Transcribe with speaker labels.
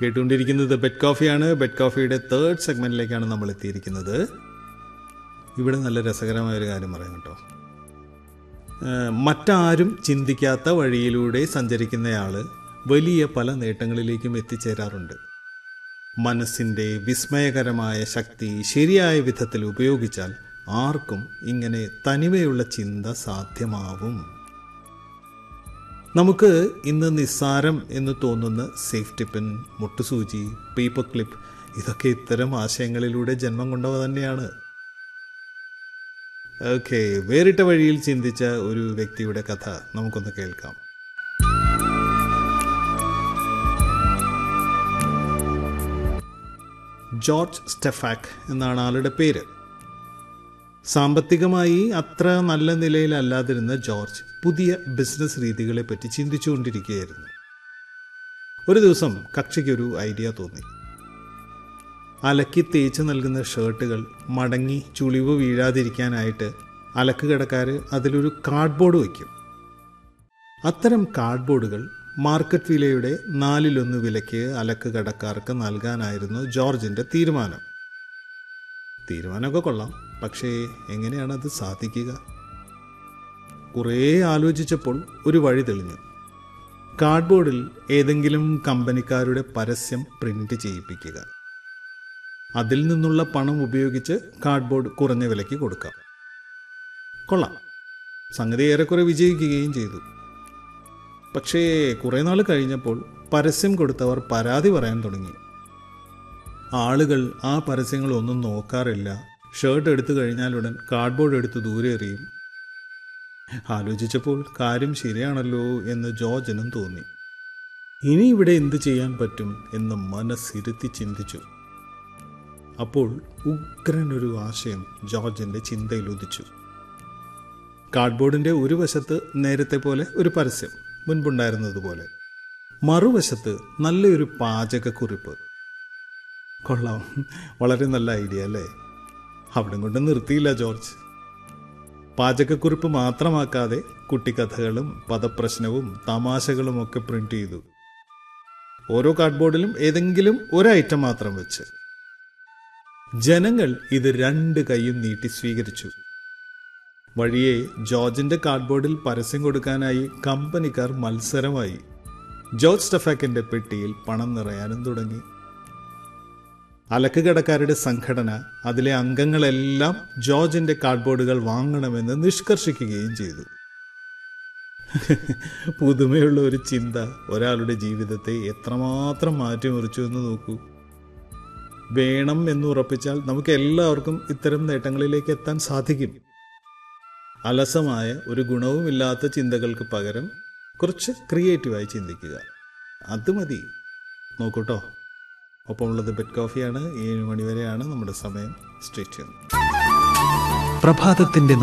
Speaker 1: കേട്ടുകൊണ്ടിരിക്കുന്നത് ബെഡ് കോഫിയാണ് ബെഡ് കോഫിയുടെ തേർഡ് സെഗ്മെന്റിലേക്കാണ് നമ്മൾ എത്തിയിരിക്കുന്നത് ഇവിടെ നല്ല രസകരമായ ഒരു കാര്യം പറയാം കേട്ടോ ഏഹ് മറ്റാരും ചിന്തിക്കാത്ത വഴിയിലൂടെ സഞ്ചരിക്കുന്നയാൾ വലിയ പല നേട്ടങ്ങളിലേക്കും എത്തിച്ചേരാറുണ്ട് മനസ്സിൻ്റെ വിസ്മയകരമായ ശക്തി ശരിയായ വിധത്തിൽ ഉപയോഗിച്ചാൽ ആർക്കും ഇങ്ങനെ തനിമയുള്ള ചിന്ത സാധ്യമാവും നമുക്ക് ഇന്ന് നിസ്സാരം എന്ന് തോന്നുന്ന സേഫ്റ്റി പിൻ മുട്ടുസൂചി പേപ്പർ ക്ലിപ്പ് ഇതൊക്കെ ഇത്തരം ആശയങ്ങളിലൂടെ ജന്മം കൊണ്ടവ തന്നെയാണ് ഓക്കെ വേറിട്ട വഴിയിൽ ചിന്തിച്ച ഒരു വ്യക്തിയുടെ കഥ നമുക്കൊന്ന് കേൾക്കാം ജോർജ് സ്റ്റെഫാക്ക് എന്നാണ് ആളുടെ പേര് സാമ്പത്തികമായി അത്ര നല്ല നിലയിലല്ലാതിരുന്ന ജോർജ് പുതിയ ബിസിനസ് രീതികളെ പറ്റി ചിന്തിച്ചുകൊണ്ടിരിക്കുകയായിരുന്നു ഒരു ദിവസം കക്ഷിക്കൊരു ഐഡിയ തോന്നി അലക്കി തേച്ച് നൽകുന്ന ഷർട്ടുകൾ മടങ്ങി ചുളിവ് വീഴാതിരിക്കാനായിട്ട് അലക്ക് കടക്കാർ അതിലൊരു കാർഡ്ബോർഡ് വയ്ക്കും അത്തരം കാർഡ്ബോർഡുകൾ മാർക്കറ്റ് വിലയുടെ നാലിലൊന്ന് വിലയ്ക്ക് അലക്ക് കടക്കാർക്ക് നൽകാനായിരുന്നു ജോർജിന്റെ തീരുമാനം തീരുമാനമൊക്കെ കൊള്ളാം പക്ഷേ എങ്ങനെയാണ് അത് സാധിക്കുക കുറേ ആലോചിച്ചപ്പോൾ ഒരു വഴി തെളിഞ്ഞു കാർഡ്ബോർഡിൽ ഏതെങ്കിലും കമ്പനിക്കാരുടെ പരസ്യം പ്രിന്റ് ചെയ്യിപ്പിക്കുക അതിൽ നിന്നുള്ള പണം ഉപയോഗിച്ച് കാർഡ്ബോർഡ് കുറഞ്ഞ വിലയ്ക്ക് കൊടുക്കാം കൊള്ളാം സംഗതി ഏറെക്കുറെ വിജയിക്കുകയും ചെയ്തു പക്ഷേ കുറേ നാൾ കഴിഞ്ഞപ്പോൾ പരസ്യം കൊടുത്തവർ പരാതി പറയാൻ തുടങ്ങി ആളുകൾ ആ പരസ്യങ്ങളൊന്നും നോക്കാറില്ല ഷർട്ട് എടുത്തു കഴിഞ്ഞാലുടൻ കാർഡ്ബോർഡ് എടുത്ത് ദൂരെ എറിയും ആലോചിച്ചപ്പോൾ കാര്യം ശരിയാണല്ലോ എന്ന് ജോർജിനും തോന്നി ഇനി ഇവിടെ എന്ത് ചെയ്യാൻ പറ്റും എന്ന് മനസ്സിരുത്തി ചിന്തിച്ചു അപ്പോൾ ഉഗ്രനൊരു ആശയം ജോർജിന്റെ ചിന്തയിൽ ഉദിച്ചു കാർഡ്ബോർഡിന്റെ ഒരു വശത്ത് നേരത്തെ പോലെ ഒരു പരസ്യം മുൻപുണ്ടായിരുന്നതുപോലെ മറുവശത്ത് നല്ലൊരു പാചകക്കുറിപ്പ് കൊള്ളാം വളരെ നല്ല ഐഡിയ അല്ലേ അവിടെ കൊണ്ട് നിർത്തിയില്ല ജോർജ് പാചകക്കുറിപ്പ് മാത്രമാക്കാതെ കുട്ടിക്കഥകളും പദപ്രശ്നവും തമാശകളും ഒക്കെ പ്രിന്റ് ചെയ്തു ഓരോ കാർഡ്ബോർഡിലും ഏതെങ്കിലും ഒരു ഐറ്റം മാത്രം വെച്ച് ജനങ്ങൾ ഇത് രണ്ട് കൈയും നീട്ടി സ്വീകരിച്ചു വഴിയെ ജോർജിന്റെ കാർഡ്ബോർഡിൽ പരസ്യം കൊടുക്കാനായി കമ്പനിക്കാർ മത്സരമായി ജോർജ് സ്റ്റഫാക്കിന്റെ പെട്ടിയിൽ പണം നിറയാനും തുടങ്ങി അലക്കുകടക്കാരുടെ സംഘടന അതിലെ അംഗങ്ങളെല്ലാം ജോർജിന്റെ കാർഡ്ബോർഡുകൾ വാങ്ങണമെന്ന് നിഷ്കർഷിക്കുകയും ചെയ്തു പുതുമയുള്ള ഒരു ചിന്ത ഒരാളുടെ ജീവിതത്തെ എത്രമാത്രം മാറ്റിമറിച്ചു എന്ന് നോക്കൂ വേണം എന്ന് ഉറപ്പിച്ചാൽ നമുക്ക് എല്ലാവർക്കും ഇത്തരം നേട്ടങ്ങളിലേക്ക് എത്താൻ സാധിക്കും അലസമായ ഒരു ഗുണവുമില്ലാത്ത ചിന്തകൾക്ക് പകരം കുറച്ച് ക്രിയേറ്റീവായി ചിന്തിക്കുക അത് മതി നോക്കൂട്ടോ ഒപ്പമുള്ളത് ബെഡ് കോഫിയാണ് ഏഴ് മണിവരെയാണ് നമ്മുടെ സമയം സ്ട്രീറ്റ്
Speaker 2: പ്രഭാതത്തിന്റെ